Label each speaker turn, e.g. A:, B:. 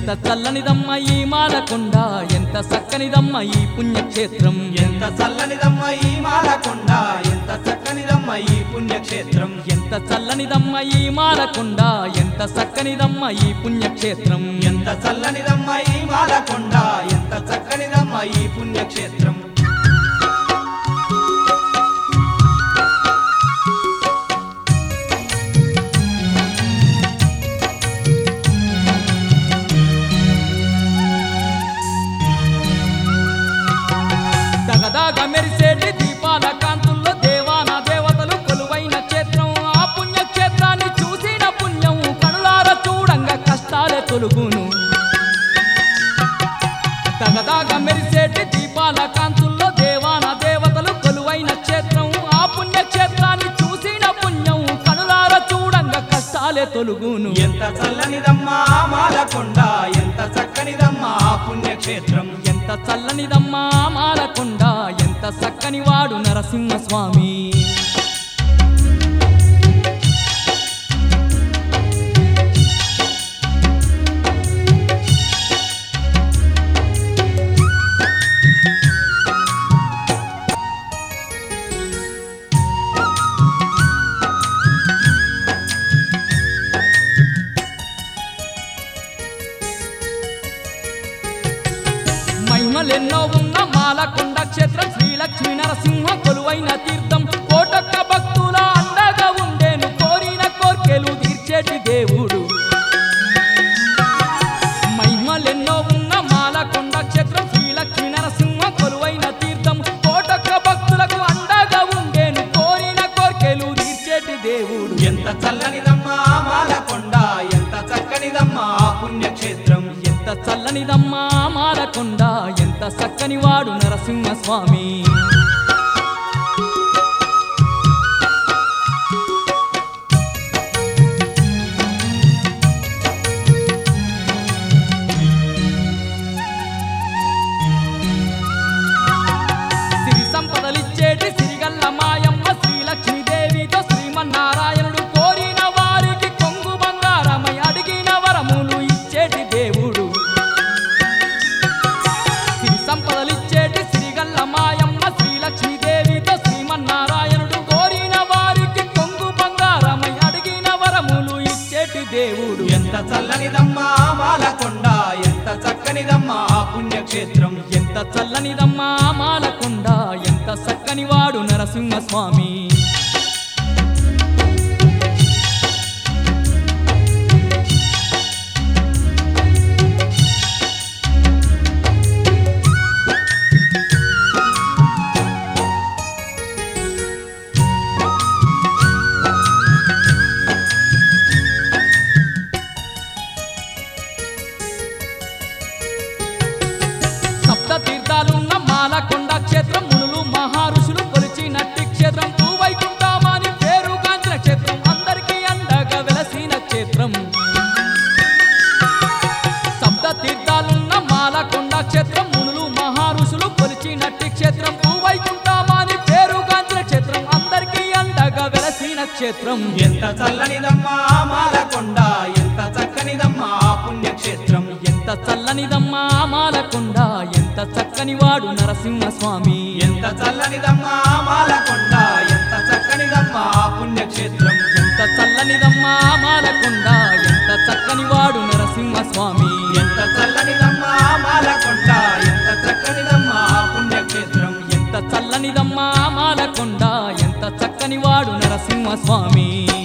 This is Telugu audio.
A: ఎంత చల్లనిదమ్మ ఈ మాలకొండ ఎంత చక్కనిదమ్మ ఈ పుణ్యక్షేత్రం
B: ఎంత చల్లనిదమ్మ ఈ మాలకొండ ఎంత చక్కనిదమ్మ ఈ పుణ్యక్షేత్రం
A: ఎంత చల్లనిదమ్మ ఈ మాలకొండ ఎంత చక్కనిదమ్మ ఈ పుణ్యక్షేత్రం
B: ఎంత చల్లనిదమ్మ ఈ మాలకొండ ఎంత చక్కనిదమ్మ ఈ పుణ్యక్షేత్రం
A: దగదాగ మెరిసేటి దీపాల కాంతుల్లో దేవాన దేవతలు కొలువైన క్షేత్రం ఆ పుణ్యక్షేత్రాన్ని చూసిన పుణ్యం కనులార చూడంగా కష్టాలే తొలుగును దగదాగ మెరిసేటి దీపాల కాంతుల్లో దేవాన దేవతలు కొలువైన క్షేత్రం ఆ పుణ్యక్షేత్రాన్ని చూసిన పుణ్యం కనులార చూడంగా కష్టాలే తొలుగును
B: ఎంత చల్లనిదమ్మ ఆ మాలకొండ ఎంత చక్కనిదమ్మ ఆ పుణ్యక్షేత్రం
A: ఎంత చల్లనిదమ్మా మాలకొండ ఎంత చక్కని వాడు నరసింహస్వామి మహిమలెన్నో ఉన్న మాలకొండ క్షేత్రం శ్రీలక్ష్మీ నరసింహ కొలువైన తీర్థం కోటొక్క భక్తుల అండగా ఉండేను కోరిన కోర్కెలు తీర్చేటి దేవుడు మహిమలెన్నో ఉన్న మాలకొండ క్షేత్రం శ్రీలక్ష్మీ నరసింహ కొలువైన తీర్థం కోటొక్క భక్తులకు అండగా ఉండేను కోరిన కోర్కెలు తీర్చేటి దేవుడు
B: ఎంత చల్లనిదమ్మ ఆ మాలకొండ ఎంత చక్కనిదమ్మ ఆ పుణ్యక్షేత్రం
A: ఎంత చల్లనిదమ్మా మాలకొండ ఎంత చక్కని వాడు నరసింహస్వామి సిరి సంపదలిచ్చేటి సిరిగల్ల మాయమ్మ శ్రీలక్ష్మీదేవితో శ్రీమన్నారాయణుడు కోరిన వారికి కొంగు బంగారమై అడిగిన వరములు ఇచ్చేటి దేవుడు సిరి సంపదలిచ్చేటి సిరిగల్ల మాయమ్మ శ్రీలక్ష్మీదేవితో శ్రీమన్నారాయణుడు కోరిన వారికి కొంగు బంగారమై అడిగిన వరములు ఇచ్చేటి దేవుడు
B: ఎంత చల్లనిదమ్మ ఆ మాలకొండ ఎంత చక్కనిదమ్మ ఆ పుణ్యక్షేత్రం
A: ఎంత చల్లనిదమ్మా మాలకొండ ఎంత చక్కని వాడు నరసింహస్వామి సప్త తీర్థాలున్న మాలకొండ క్షేత్రం మునులు మహారుషులు కొలిచినట్టి క్షేత్రం భూవైకుంఠమాని పేరు గాంచిన క్షేత్రం అందరికీ అండగా వెలసిన క్షేత్రం సప్త తీర్థాలున్న మాలకొండ క్షేత్రం మునులు మహారుషులు కొలిచినట్టి క్షేత్రం భూవైకుంఠమాని పేరు గాంచిన క్షేత్రం అందరికీ అండగా వెలసిన క్షేత్రం
B: ఎంత చల్లనిదమ్మ ఆ మాలకొండ ఎంత చక్కనిదమ్మ ఆ పుణ్యక్షేత్రం
A: ఎంత చల్లనిదమ్మా మాలకొండ ఎంత చక్కని వాడు నరసింహస్వామి
B: ఎంత చల్లనిదమ్మ ఆ మాలకొండ ఎంత చక్కనిదమ్మ ఆ పుణ్యక్షేత్రం
A: ఎంత చల్లనిదమ్మా మాలకొండ ఎంత చక్కని వాడు నరసింహస్వామి
B: ఎంత చల్లనిదమ్మ ఆ మాలకొండ ఎంత చక్కనిదమ్మ ఆ పుణ్యక్షేత్రం
A: ఎంత చల్లనిదమ్మా మాలకొండ ఎంత చక్కని వాడు నరసింహస్వామి